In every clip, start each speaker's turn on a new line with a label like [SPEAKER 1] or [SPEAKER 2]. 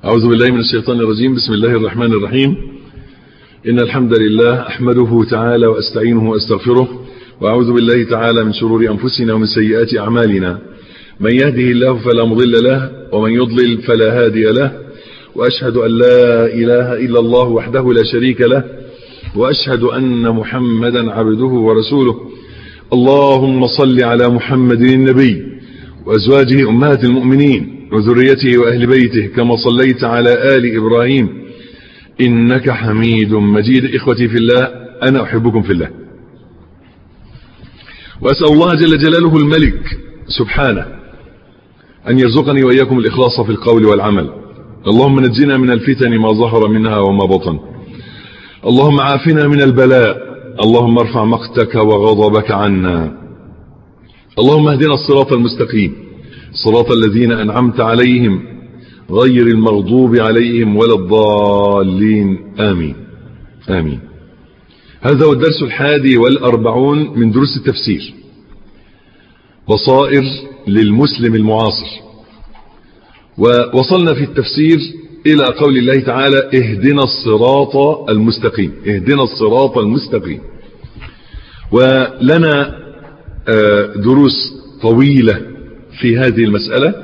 [SPEAKER 1] أعوذ بالله من الشيطان الرجيم بسم الله الرحمن الرحيم إن الحمد لله أحمده تعالى وأستعينه وأستغفره وأعوذ بالله تعالى من شرور أنفسنا ومن سيئات أعمالنا من يهده الله فلا مضل له ومن يضلل فلا هادي له وأشهد أن لا إله إلا الله وحده لا شريك له وأشهد أن محمدا عبده ورسوله اللهم صل على محمد النبي وأزواجه أمهات المؤمنين وذريته وأهل بيته كما صليت على آل إبراهيم إنك حميد مجيد إخوتي في الله أنا أحبكم في الله وأسأل الله جل جلاله الملك سبحانه أن يرزقني وإياكم الإخلاص في القول والعمل اللهم نجنا من الفتن ما ظهر منها وما بطن اللهم عافنا من البلاء اللهم ارفع مقتك وغضبك عنا اللهم اهدنا الصراط المستقيم صراط الذين أنعمت عليهم غير المغضوب عليهم ولا الضالين آمين آمين هذا هو الدرس الحادي والأربعون من دروس التفسير بصائر للمسلم المعاصر ووصلنا في التفسير إلى قول الله تعالى اهدنا الصراط المستقيم اهدنا الصراط المستقيم ولنا دروس طويلة في هذه المسألة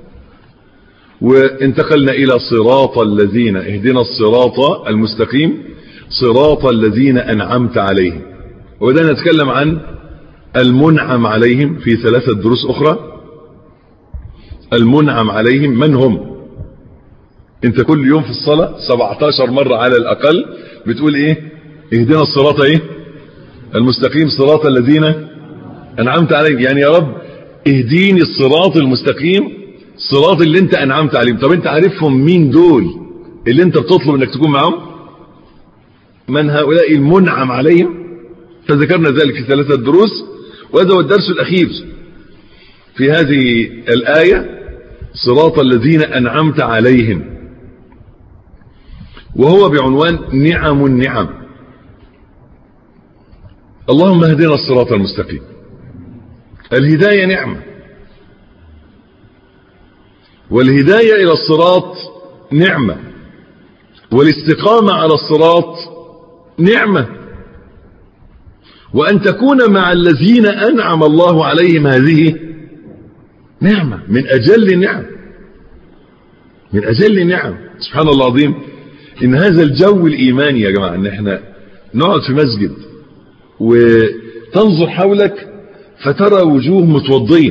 [SPEAKER 1] وانتقلنا إلى صراط الذين اهدنا الصراط المستقيم صراط الذين أنعمت عليهم وبدأنا نتكلم عن المنعم عليهم في ثلاثة دروس أخرى المنعم عليهم من هم انت كل يوم في الصلاة 17 مرة على الأقل بتقول ايه اهدنا الصراط ايه المستقيم صراط الذين أنعمت عليهم يعني يا رب اهديني الصراط المستقيم الصراط اللي انت أنعمت عليهم طب انت عارفهم مين دول اللي انت بتطلب انك تكون معهم من هؤلاء المنعم عليهم فذكرنا ذلك في ثلاثة دروس وهذا هو الدرس الأخير في هذه الآية صراط الذين أنعمت عليهم وهو بعنوان نعم النعم اللهم اهدنا الصراط المستقيم الهداية نعمة والهداية إلى الصراط نعمة والاستقامة على الصراط نعمة وأن تكون مع الذين أنعم الله عليهم هذه نعمة من أجل النعم من أجل النعم سبحان الله العظيم إن هذا الجو الإيماني يا جماعة إن احنا نقعد في مسجد وتنظر حولك فترى وجوه متوضية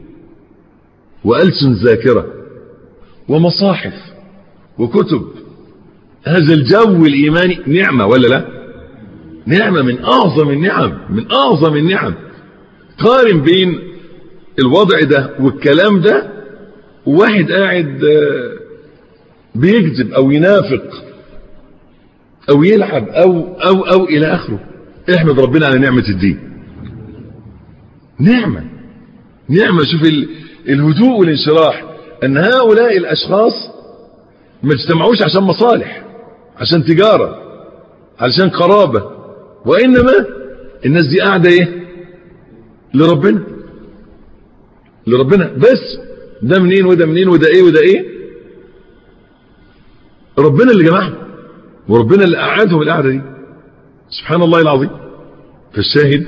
[SPEAKER 1] وألسن ذاكرة ومصاحف وكتب هذا الجو الإيماني نعمة ولا لا نعمة من أعظم النعم من أعظم النعم قارن بين الوضع ده والكلام ده وواحد قاعد بيكذب أو ينافق أو يلعب أو, أو, أو إلى آخره احمد ربنا على نعمة الدين نعمة نعمة شوف الهدوء والانشراح أن هؤلاء الأشخاص ما اجتمعوش عشان مصالح عشان تجارة علشان قرابة وإنما الناس دي قاعدة إيه لربنا لربنا بس ده منين وده منين وده إيه وده إيه ربنا اللي جمعهم وربنا اللي قعدهم القعدة دي سبحان الله العظيم فالشاهد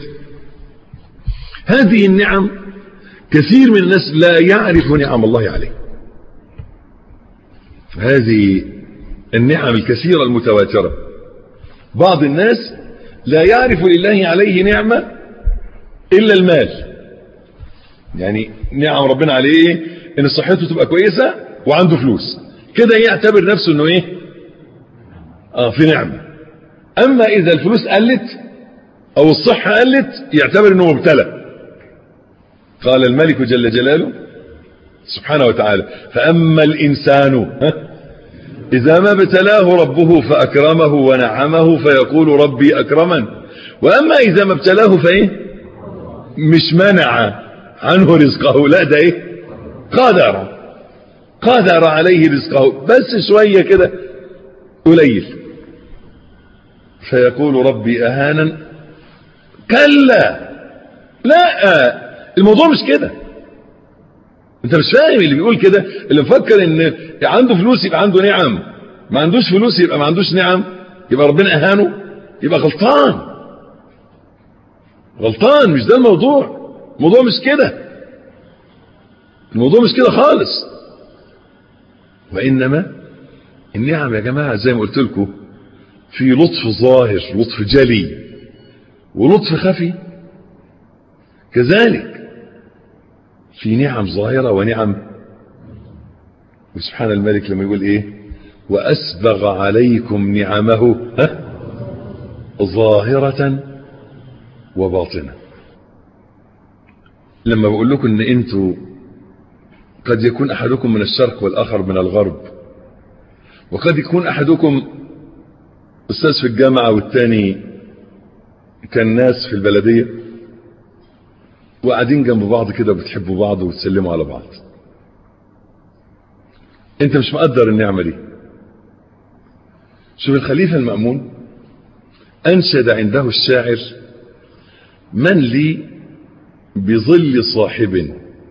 [SPEAKER 1] هذه النعم كثير من الناس لا يعرف نعم الله عليه هذه النعم الكثيرة المتواترة بعض الناس لا يعرف لله عليه نعمة إلا المال يعني نعم ربنا عليه إن صحته تبقى كويسة وعنده فلوس كده يعتبر نفسه إنه إيه آه في نعمة أما إذا الفلوس قلت أو الصحة قلت يعتبر إنه مبتلى قال الملك جل جلاله سبحانه وتعالى فأما الإنسان إذا ما ابتلاه ربه فأكرمه ونعمه فيقول ربي أكرمن وأما إذا ما ابتلاه فإيه مش منع عنه رزقه لا ده إيه قادر قادر عليه رزقه بس شوية كده قليل فيقول ربي أهانا كلا لا الموضوع مش كده انت مش فاهم اللي بيقول كده اللي مفكر ان عنده فلوس يبقى عنده نعم ما عندوش فلوس يبقى ما عندوش نعم يبقى ربنا اهانه يبقى غلطان غلطان مش ده الموضوع الموضوع مش كده الموضوع مش كده خالص وانما النعم يا جماعه زي ما قلت لكم في لطف ظاهر لطف جلي ولطف خفي كذلك في نعم ظاهرة ونعم وسبحان الملك لما يقول ايه وأسبغ عليكم نعمه ها ظاهرة وباطنة لما بقول لكم ان انتوا قد يكون احدكم من الشرق والاخر من الغرب وقد يكون احدكم استاذ في الجامعة والتاني كان ناس في البلدية وقاعدين جنب بعض كده بتحبوا بعض وتسلموا على بعض انت مش مقدر النعمة دي شوف الخليفة المأمون أنشد عنده الشاعر من لي بظل صاحب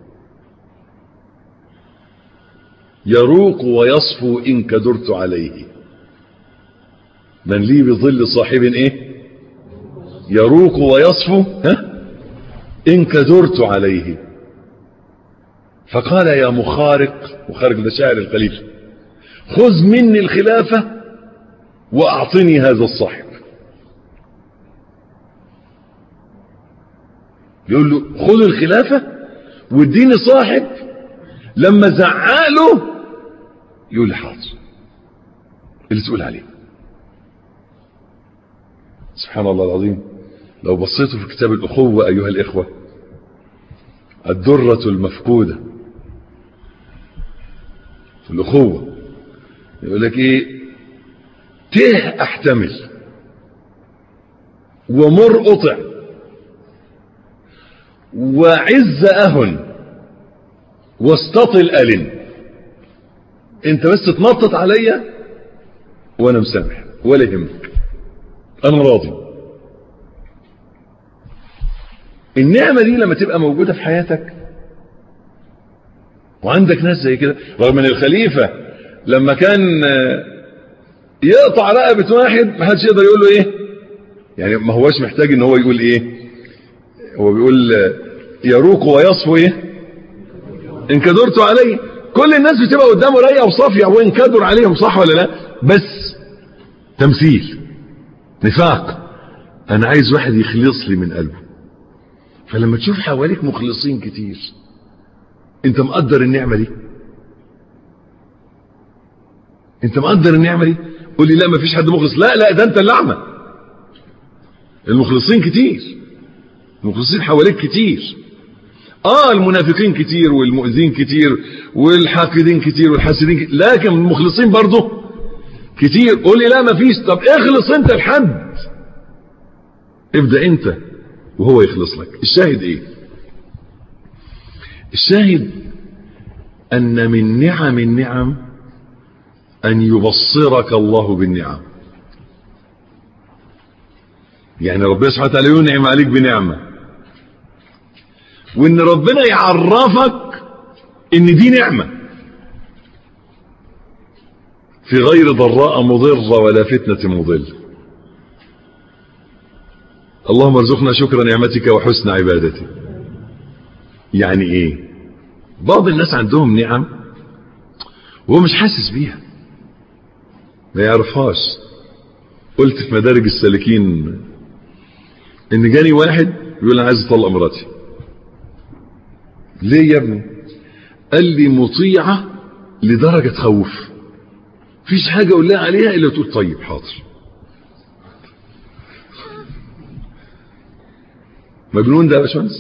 [SPEAKER 1] يروق ويصفو إن كدرت عليه من لي بظل صاحب ايه يروق ويصفو ها إن كدرت عليه فقال يا مخارق مخارق ده شاعر الخليفة خذ مني الخلافة وأعطني هذا الصاحب يقول له خذ الخلافة واديني صاحب لما زعله يقول لي حاضر اللي تقول عليه سبحان الله العظيم لو بصيتوا في كتاب الأخوة أيها الإخوة الدرة المفقودة في الأخوة يقول لك إيه ته أحتمل ومر أطع وعز أهن واستطل ألن انت بس تنطط عليا وانا مسامح ولا يهمك انا راضي النعمة دي لما تبقى موجودة في حياتك وعندك ناس زي كده رغم ان الخليفة لما كان يقطع رقبة واحد ما حدش يقدر يقول له ايه يعني ما هواش محتاج ان هو يقول ايه هو بيقول يروق ويصفو ايه ان كدرت عليه كل الناس بتبقى قدامه رايقه وصافيه وان كدر عليهم صح ولا لا بس تمثيل نفاق انا عايز واحد يخلص لي من قلبه فلما تشوف حواليك مخلصين كتير انت مقدر النعمة دي انت مقدر النعمة دي قول لي لا ما فيش حد مخلص لا لا ده انت اللعمة المخلصين كتير المخلصين حواليك كتير اه المنافقين كتير والمؤذين كتير والحاقدين كتير والحاسدين كتير لكن المخلصين برضه كتير قول لي لا ما فيش طب اخلص انت لحد ابدأ انت وهو يخلص لك الشاهد ايه الشاهد ان من نعم النعم ان يبصرك الله بالنعم يعني ربنا سبحانه وتعالى ينعم عليك بنعمة وان ربنا يعرفك ان دي نعمة في غير ضراء مضرة ولا فتنة مضل اللهم ارزقنا شكر نعمتك وحسن عبادتك يعني ايه بعض الناس عندهم نعم وهو مش حاسس بيها ما يعرفهاش قلت في مدارج السالكين ان جاني واحد يقول انا عايز اطلق مراتي ليه يا ابني قال لي مطيعة لدرجة خوف فيش حاجة اقول لها عليها الا تقول طيب حاضر مجنون ده يا باشمهندس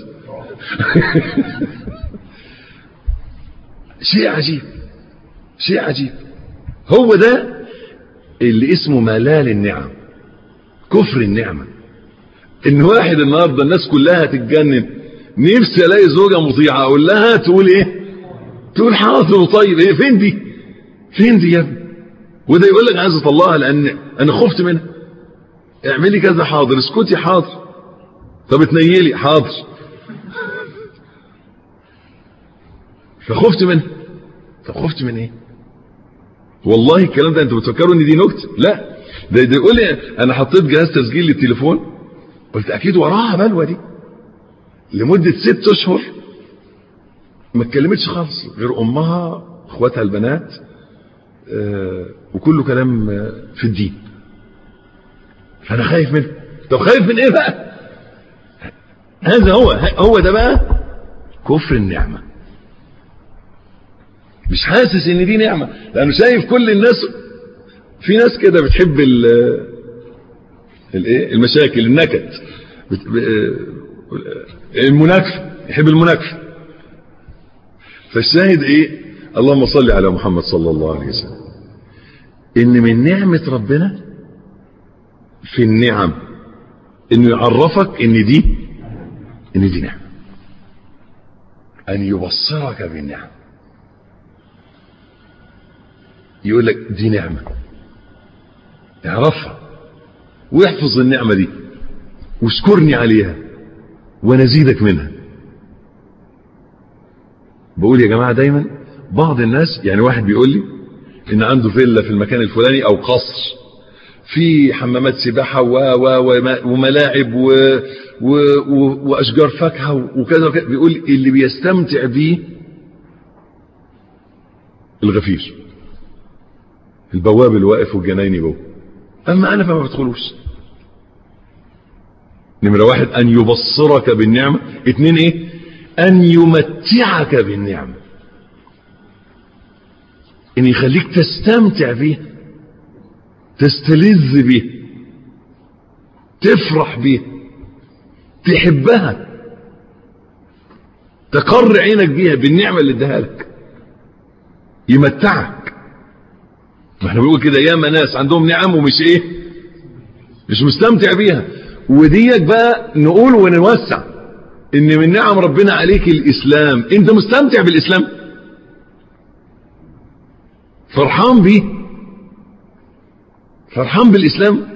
[SPEAKER 1] شيء عجيب شيء عجيب هو ده اللي اسمه ملال النعم كفر النعمة ان واحد النهاردة الناس كلها تتجنن نفسي الاقي زوجة مطيعة اقول لها تقول ايه تقول حاضر وطيب ايه فين دي فين دي يا ابني وده يقول لك عايز اطلقها لان انا خفت منها اعملي كذا حاضر اسكتي حاضر طب اتنيلي حاضر فخفت منه طب خفت من ايه والله الكلام ده انتوا بتفكروا ان دي نكته لا ده, ده يقول لي انا حطيت جهاز تسجيل للتليفون قلت اكيد وراها بلوه دي لمده ست اشهر ما اتكلمتش خالص غير امها اخواتها البنات آه وكله كلام آه في الدين فانا خايف منه طب خايف من ايه بقى هذا هو هو ده بقى كفر النعمه مش حاسس ان دي نعمة لانه شايف كل الناس في ناس كده بتحب ال الايه المشاكل النكد المناكفة يحب المناكفة فالشاهد ايه اللهم صل على محمد صلى الله عليه وسلم ان من نعمة ربنا في النعم انه يعرفك ان دي ان دي نعمة ان يبصرك بالنعم يقول لك دي نعمة اعرفها واحفظ النعمة دي واشكرني عليها ونزيدك منها بقول يا جماعة دايما بعض الناس يعني واحد بيقول لي ان عنده فيلا في المكان الفلاني او قصر في حمامات سباحة و و وملاعب و و و واشجار فاكهة وكذا وكذا بيقول اللي بيستمتع بيه الغفير البواب اللي واقف والجنايني جوه اما انا فما بدخلوش نمرة واحد ان يبصرك بالنعمة اتنين ايه ان يمتعك بالنعمة ان يخليك تستمتع بيها تستلذ بيها تفرح بيها تحبها تقر عينك بيها بالنعمة اللي اداها لك يمتعك ما احنا بنقول كده ياما ناس عندهم نعم ومش ايه مش مستمتع بيها وديك بقى نقول ونوسع ان من نعم ربنا عليك الاسلام انت مستمتع بالاسلام فرحان بيه فرحان بالاسلام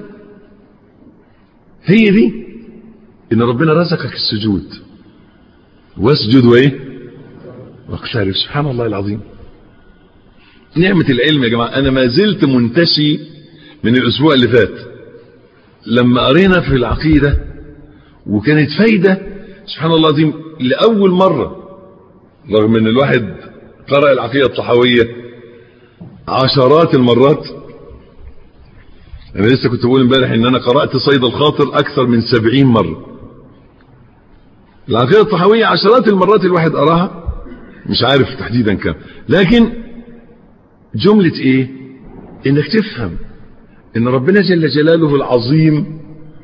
[SPEAKER 1] هي دي ان ربنا رزقك السجود واسجد وايه واقترب سبحان الله العظيم نعمة العلم يا جماعة أنا ما زلت منتشي من الأسبوع اللي فات لما قرينا في العقيدة وكانت فايدة سبحان الله العظيم لأول مرة رغم أن الواحد قرأ العقيدة الطحاوية عشرات المرات أنا لسه كنت بقول امبارح أن أنا قرأت صيد الخاطر أكثر من سبعين مرة العقيدة الطحاوية عشرات المرات الواحد قراها مش عارف تحديدا كم لكن جملة ايه انك تفهم ان ربنا جل جلاله العظيم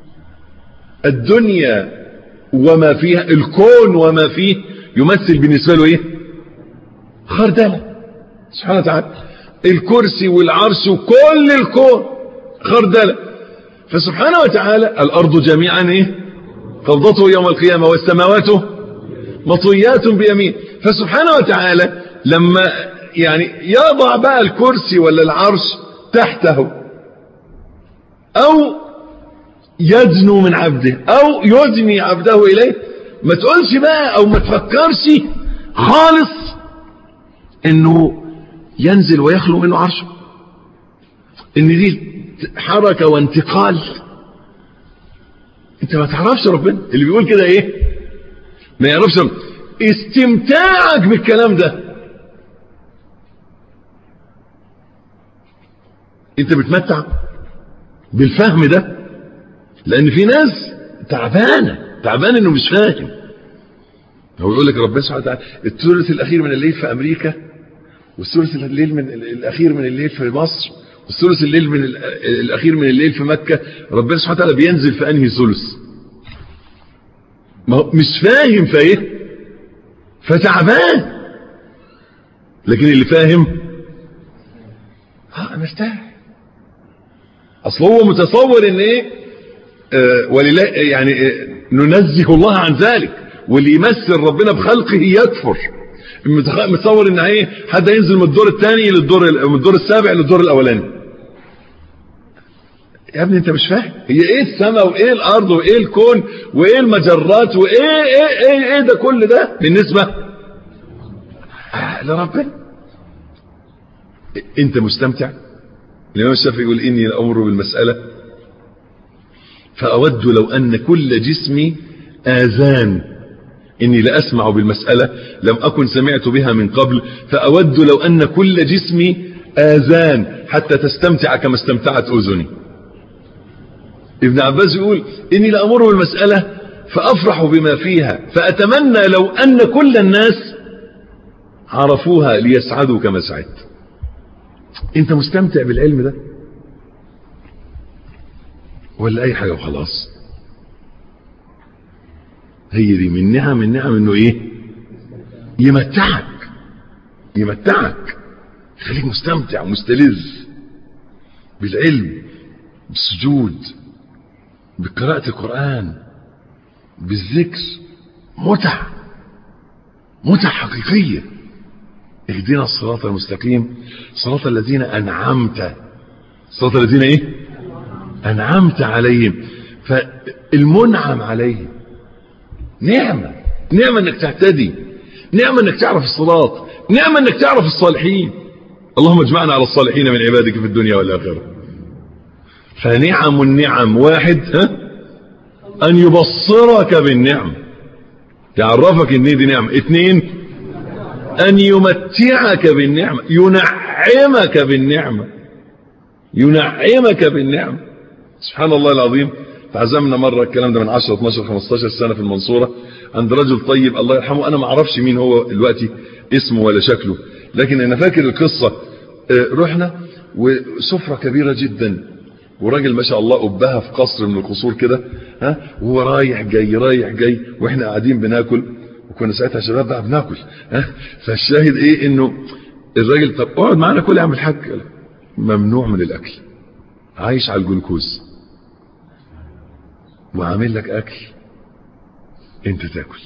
[SPEAKER 1] الدنيا وما فيها الكون وما فيه يمثل بالنسبة له ايه خردلة سبحانه وتعالى الكرسي والعرش وكل الكون خردلة فسبحانه وتعالى الارض جميعا ايه قبضته يوم القيامة والسماوات مطويات بيمين فسبحانه وتعالى لما يعني يضع بقى الكرسي ولا العرش تحته او يدنو من عبده او يدني عبده اليه ما تقولش بقى او ما تفكرش خالص انه ينزل ويخلو منه عرشه ان دي حركة وانتقال انت ما تعرفش ربنا اللي بيقول كده ايه ما يعرفش ربنا. استمتاعك بالكلام ده انت بتمتع بالفهم ده لان في ناس تعبانه تعبان انه مش فاهم هو يقول لك ربنا سبحانه وتعالى الثلث الاخير من الليل في امريكا والثلث الليل من الاخير من الليل في مصر والثلث الليل من الاخير من الليل في مكه ربنا سبحانه وتعالى بينزل في انهي ثلث ما هو مش فاهم فايه فتعبان لكن اللي فاهم اه مرتاح اصل هو متصور ان ايه آه ولله يعني آه ننزه الله عن ذلك واللي يمثل ربنا بخلقه يكفر متصور ان ايه حد ينزل من الدور الثاني للدور من الدور السابع للدور الاولاني يا ابني انت مش فاهم هي ايه السماء وايه الارض وايه الكون وايه المجرات وايه ايه ايه, إيه ده كل ده بالنسبه لربنا انت مستمتع الامام الشافعي يقول اني لامر بالمساله فاود لو ان كل جسمي اذان اني لاسمع بالمساله لم اكن سمعت بها من قبل فاود لو ان كل جسمي اذان حتى تستمتع كما استمتعت اذني ابن عباس يقول اني لامر بالمساله فافرح بما فيها فاتمنى لو ان كل الناس عرفوها ليسعدوا كما سعدت انت مستمتع بالعلم ده ولا اي حاجة وخلاص هي دي من نعم النعم انه ايه يمتعك يمتعك يخليك مستمتع ومستلذ بالعلم بالسجود بقراءة القرآن بالذكر متع متع حقيقية اهدنا الصراط المستقيم صراط الذين أنعمت صراط الذين ايه أنعمت عليهم فالمنعم عليهم نعمة نعمة انك تهتدي نعمة انك تعرف الصراط نعمة انك تعرف الصالحين اللهم اجمعنا على الصالحين من عبادك في الدنيا والآخرة فنعم النعم واحد ها أن يبصرك بالنعم يعرفك ان دي نعمة اثنين أن يمتعك بالنعمة ينعمك بالنعمة ينعمك بالنعمة سبحان الله العظيم تعزمنا مرة الكلام ده من 10 12 15 سنة في المنصورة عند رجل طيب الله يرحمه أنا ما اعرفش مين هو دلوقتي اسمه ولا شكله لكن أنا فاكر القصة رحنا وسفرة كبيرة جدا وراجل ما شاء الله أبها في قصر من القصور كده ها وهو رايح جاي رايح جاي واحنا قاعدين بناكل وكنا ساعتها شباب بقى بناكل ها فالشاهد ايه انه الراجل طب اقعد معانا كل يا عم الحاج ممنوع من الاكل عايش على الجلوكوز وعامل لك اكل انت تاكل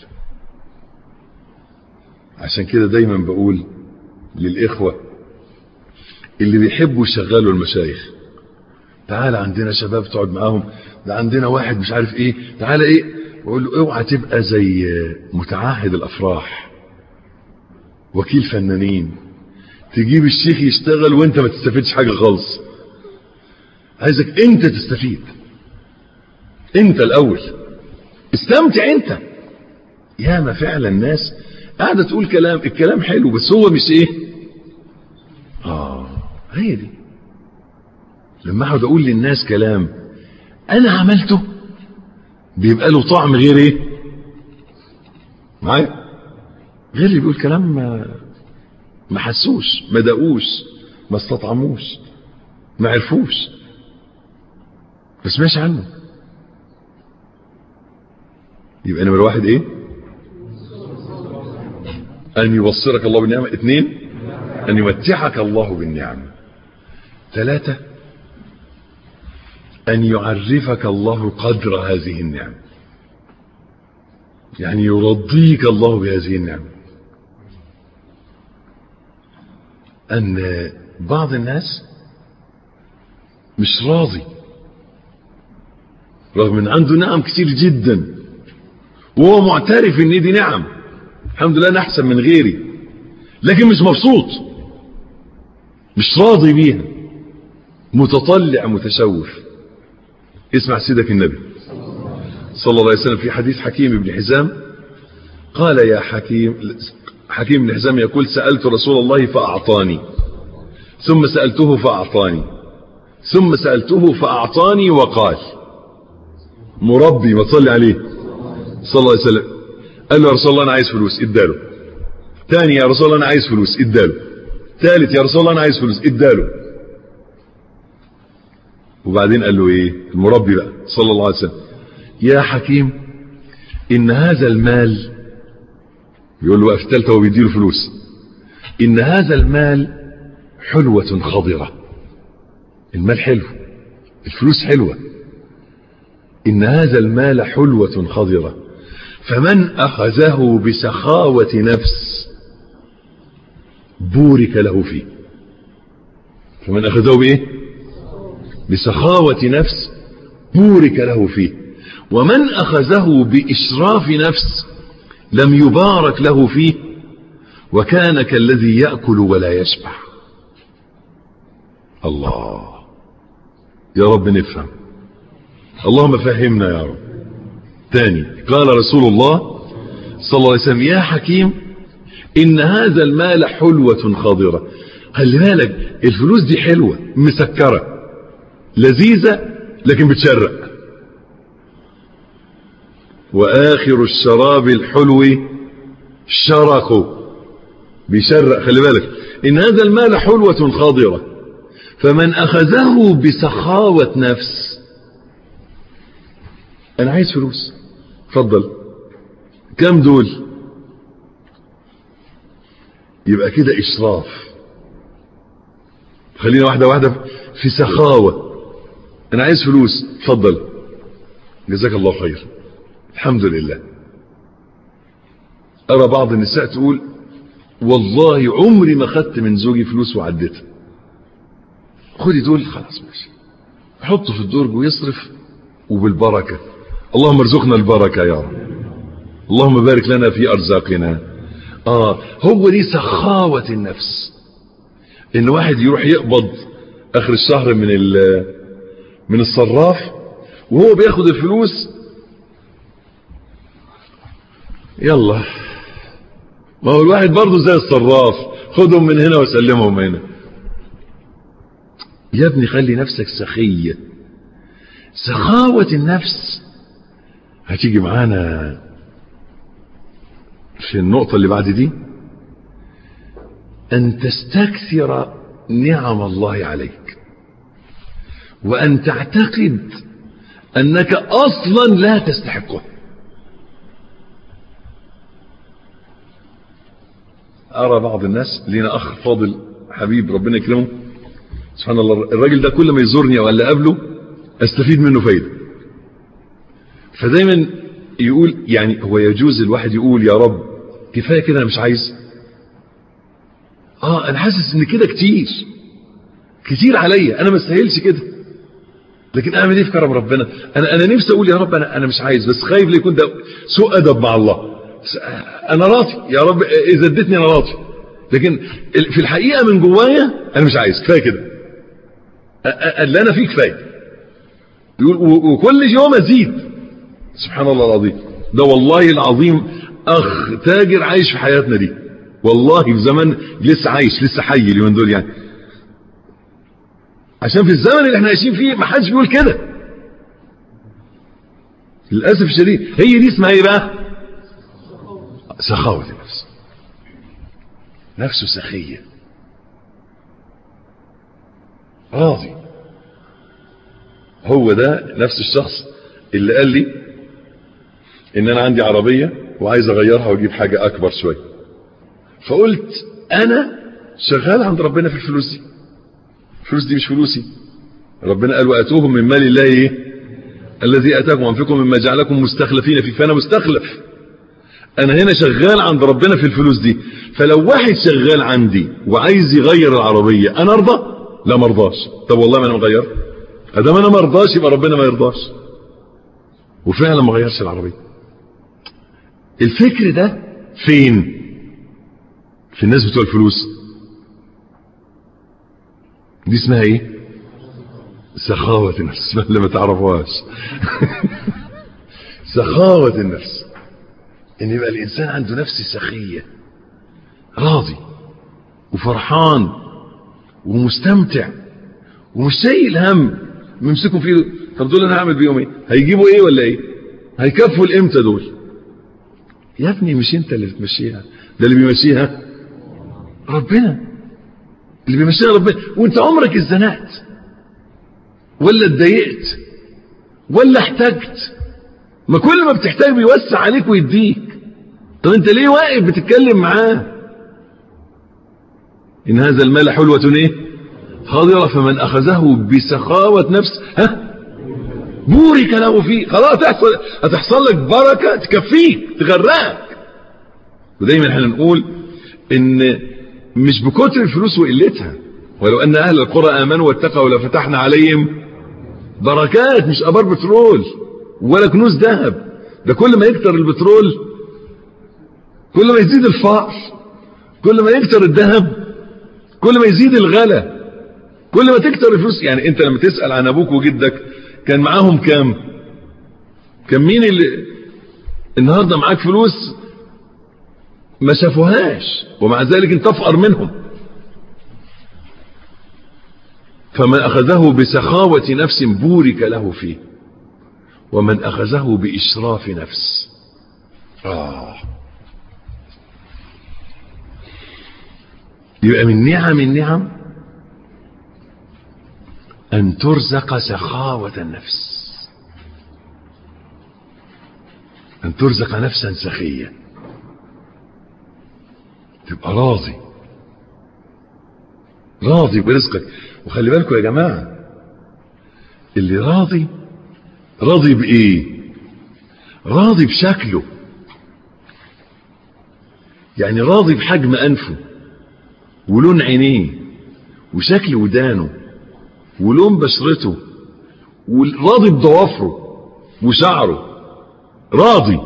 [SPEAKER 1] عشان كده دايما بقول للاخوه اللي بيحبوا يشغلوا المشايخ تعال عندنا شباب تقعد معاهم ده عندنا واحد مش عارف ايه تعال ايه واقول له اوعى تبقى زي متعاهد الافراح وكيل فنانين تجيب الشيخ يشتغل وانت ما تستفيدش حاجه خالص عايزك انت تستفيد انت الاول استمتع انت ياما فعلا الناس قاعده تقول كلام الكلام حلو بس هو مش ايه اه هي دي لما اقعد اقول للناس كلام انا عملته بيبقى له طعم غير ايه معايا غير اللي بيقول كلام ما ما حسوش ما دقوش ما استطعموش ما عرفوش ما سمعش عنه يبقى نمر واحد ايه ان يبصرك الله بالنعمة اثنين ان يمتعك الله بالنعمة ثلاثة أن يعرفك الله قدر هذه النعمة يعني يرضيك الله بهذه النعمة أن بعض الناس مش راضي رغم ان عنده نعم كتير جدا وهو معترف ان دي نعم الحمد لله انا احسن من غيري لكن مش مبسوط مش راضي بيها متطلع متشوف اسمع سيدك النبي صلى الله عليه وسلم في حديث حكيم بن حزام قال يا حكيم حكيم بن حزام يقول سألت رسول الله فأعطاني ثم سألته فأعطاني ثم سألته فأعطاني وقال مربي ما تصلي عليه صلى الله عليه وسلم قال له يا رسول الله أنا عايز فلوس اداله ثاني يا رسول الله أنا عايز فلوس اداله ثالث يا رسول الله أنا عايز فلوس اداله وبعدين قال له ايه المربي بقى صلى الله عليه وسلم يا حكيم ان هذا المال بيقول له بقى في الثالثه هو بيديله فلوس ان هذا المال حلوة خضرة المال حلو الفلوس حلوة ان هذا المال حلوة خضرة فمن اخذه بسخاوة نفس بورك له فيه فمن اخذه بايه بسخاوة نفس بورك له فيه ومن أخذه بإشراف نفس لم يبارك له فيه وكان كالذي يأكل ولا يشبع الله يا رب نفهم اللهم فهمنا يا رب تاني قال رسول الله صلى الله عليه وسلم يا حكيم إن هذا المال حلوة خاضرة خلي بالك الفلوس دي حلوة مسكرة لذيذة لكن بتشرق وآخر الشراب الحلو شرق بيشرق خلي بالك إن هذا المال حلوة خاضرة فمن أخذه بسخاوة نفس أنا عايز فلوس اتفضل كم دول يبقى كده إشراف خلينا واحدة واحدة في سخاوة أنا عايز فلوس اتفضل جزاك الله خير الحمد لله أرى بعض النساء تقول والله عمري ما خدت من زوجي فلوس وعدتها خدي دول خلاص ماشي حطه في الدرج ويصرف وبالبركة اللهم ارزقنا البركة يا رب اللهم بارك لنا في أرزاقنا آه هو دي سخاوة النفس إن واحد يروح يقبض آخر الشهر من من الصراف وهو بياخد الفلوس يلا ما هو الواحد برضه زي الصراف خدهم من هنا وسلمهم هنا يا ابني خلي نفسك سخية سخاوة النفس هتيجي معانا في النقطة اللي بعد دي أن تستكثر نعم الله عليك وأن تعتقد أنك أصلا لا تستحقه أرى بعض الناس لنا أخ فاضل حبيب ربنا يكرمه سبحان الله الراجل ده كل ما يزورني ولا قابله استفيد منه فايدة فدايما يقول يعني هو يجوز الواحد يقول يا رب كفاية كده انا مش عايز اه انا حاسس ان كده كتير كتير عليا انا ما استاهلش كده لكن اعمل ايه في كرم ربنا انا انا نفسي اقول يا رب انا انا مش عايز بس خايف يكون ده سوء ادب مع الله انا راضي يا رب اذا اديتني انا راضي لكن في الحقيقه من جوايا انا مش عايز كفايه كده اللي انا فيه كفايه يقول وكل يوم ازيد سبحان الله العظيم ده والله العظيم اخ تاجر عايش في حياتنا دي والله في زمان لسه عايش لسه حي اليومين دول يعني عشان في الزمن اللي احنا عايشين فيه ما حدش بيقول كده للاسف الشديد هي دي اسمها ايه بقى سخاوه النفس نفسه سخيه راضي هو ده نفس الشخص اللي قال لي ان انا عندي عربية وعايز اغيرها واجيب حاجة اكبر شوية فقلت انا شغال عند ربنا في الفلوس دي الفلوس دي مش فلوسي ربنا قال واتوهم من مال الله ايه الذي اتاكم وانفقوا مما جعلكم مستخلفين فيه فانا مستخلف انا هنا شغال عند ربنا في الفلوس دي فلو واحد شغال عندي وعايز يغير العربية انا ارضى لا مرضاش طب والله ما انا مغير ادام انا مرضاش يبقى ربنا ما يرضاش وفعلا ما غيرش العربية الفكر ده فين في الناس بتوع الفلوس دي اسمها ايه سخاوة النفس اللي ما تعرفوهاش سخاوة النفس ان يبقى الانسان عنده نفس سخية راضي وفرحان ومستمتع ومش شايل هم ممسكوا فيه طب دول انا هعمل بيهم ايه هيجيبوا ايه ولا ايه هيكفوا الامتى دول يا ابني مش انت اللي بتمشيها ده اللي بيمشيها ربنا اللي بيمشيها ربنا وانت عمرك اتزنقت ولا اتضايقت ولا احتجت ما كل ما بتحتاج بيوسع عليك ويديك طب انت ليه واقف بتتكلم معاه ان هذا المال حلوة ايه خاضرة فمن اخذه بسخاوة نفس ها بورك له فيه خلاص هتحصل, هتحصل لك بركة تكفيك تغرقك ودايما احنا نقول ان مش بكتر الفلوس وقلتها ولو ان اهل القرى امنوا واتقوا لفتحنا عليهم بركات مش ابار بترول ولا كنوز ذهب ده كل ما يكتر البترول كل ما يزيد الفقر كل ما يكتر الذهب كل ما يزيد الغلا كل ما تكتر الفلوس يعني انت لما تسأل عن ابوك وجدك كان معاهم كام كان مين اللي النهاردة معاك فلوس ما شافوهاش ومع ذلك انت افقر منهم فمن أخذه بسخاوة نفس بورك له فيه ومن أخذه بإشراف نفس آه يبقى من نعم النعم أن ترزق سخاوة النفس أن ترزق نفسا سخية تبقى راضي راضي برزقك وخلي بالكم يا جماعة اللي راضي راضي بإيه راضي بشكله يعني راضي بحجم أنفه ولون عينيه وشكل ودانه ولون بشرته وراضي بضوافره وشعره راضي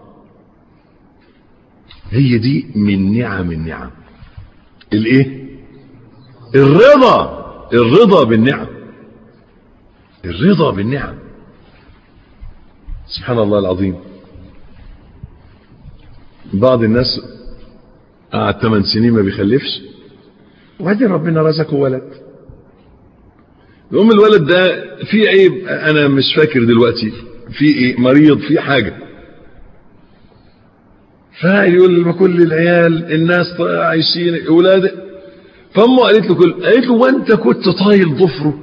[SPEAKER 1] هي دي من نعم النعم الايه الرضا الرضا بالنعم الرضا بالنعم سبحان الله العظيم بعض الناس قعد 8 سنين ما بيخلفش وبعدين ربنا رزقه ولد يقوم الولد ده في عيب انا مش فاكر دلوقتي في ايه مريض في حاجة فيقول ما كل العيال الناس عايشين اولاد فامه قالت له كل قالت له وانت كنت طايل ضفره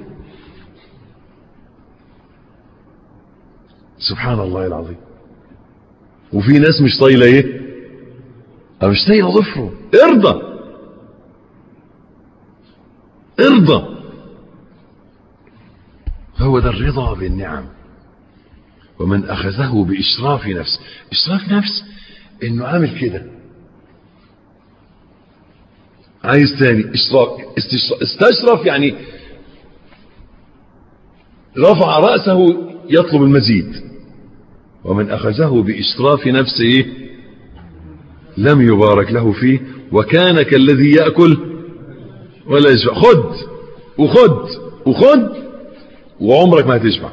[SPEAKER 1] سبحان الله العظيم وفي ناس مش طايله ايه أو مش طايله ضفره ارضى ارضى هو ده الرضا بالنعم ومن أخذه بإشراف نفس إشراف نفس إنه عامل كده عايز تاني إشراف استشرف يعني رفع رأسه يطلب المزيد ومن أخذه بإشراف نفسه لم يبارك له فيه وكان كالذي يأكل ولا يشبع خد وخد وخد وعمرك ما هتشبع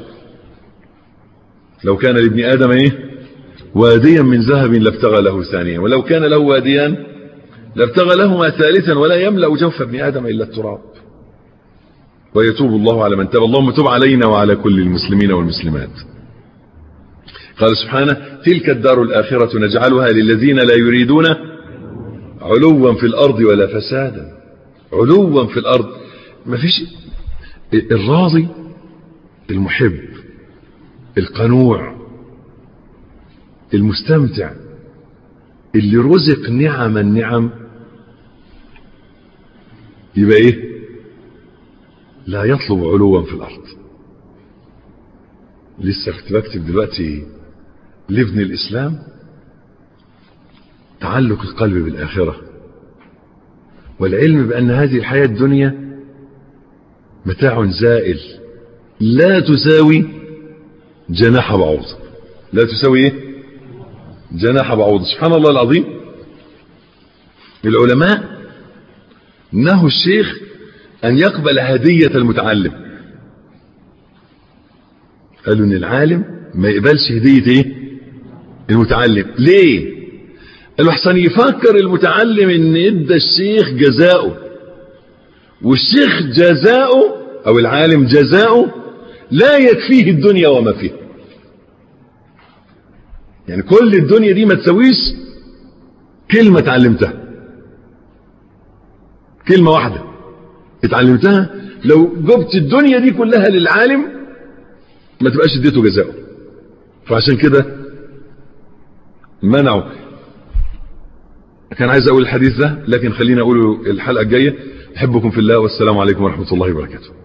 [SPEAKER 1] لو كان لابن آدم ايه واديا من ذهب لابتغى له ثانيا ولو كان له واديان لابتغى لهما ثالثا ولا يملأ جوف ابن آدم إلا التراب ويتوب الله على من تاب اللهم تب علينا وعلى كل المسلمين والمسلمات قال سبحانه تلك الدار الآخرة نجعلها للذين لا يريدون علوا في الأرض ولا فسادا علوا في الأرض ما فيش الراضي المحب القنوع المستمتع اللي رزق نعم النعم يبقى ايه لا يطلب علوا في الارض لسه كنت بكتب دلوقتي لابن الاسلام تعلق القلب بالاخره والعلم بان هذه الحياه الدنيا متاع زائل لا تساوي جناح بعوض لا تساوي ايه جناح بعوض سبحان الله العظيم العلماء نهوا الشيخ ان يقبل هدية المتعلم قالوا ان العالم ما يقبلش هدية ايه المتعلم ليه قالوا احسن يفكر المتعلم ان ادى الشيخ جزاؤه والشيخ جزاؤه او العالم جزاؤه لا يكفيه الدنيا وما فيها يعني كل الدنيا دي ما تسويش كلمة اتعلمتها كلمة واحدة اتعلمتها لو جبت الدنيا دي كلها للعالم ما تبقاش اديته جزاؤه فعشان كده منعوا كان عايز اقول الحديث ده لكن خلينا اقوله الحلقة الجاية احبكم في الله والسلام عليكم ورحمة الله وبركاته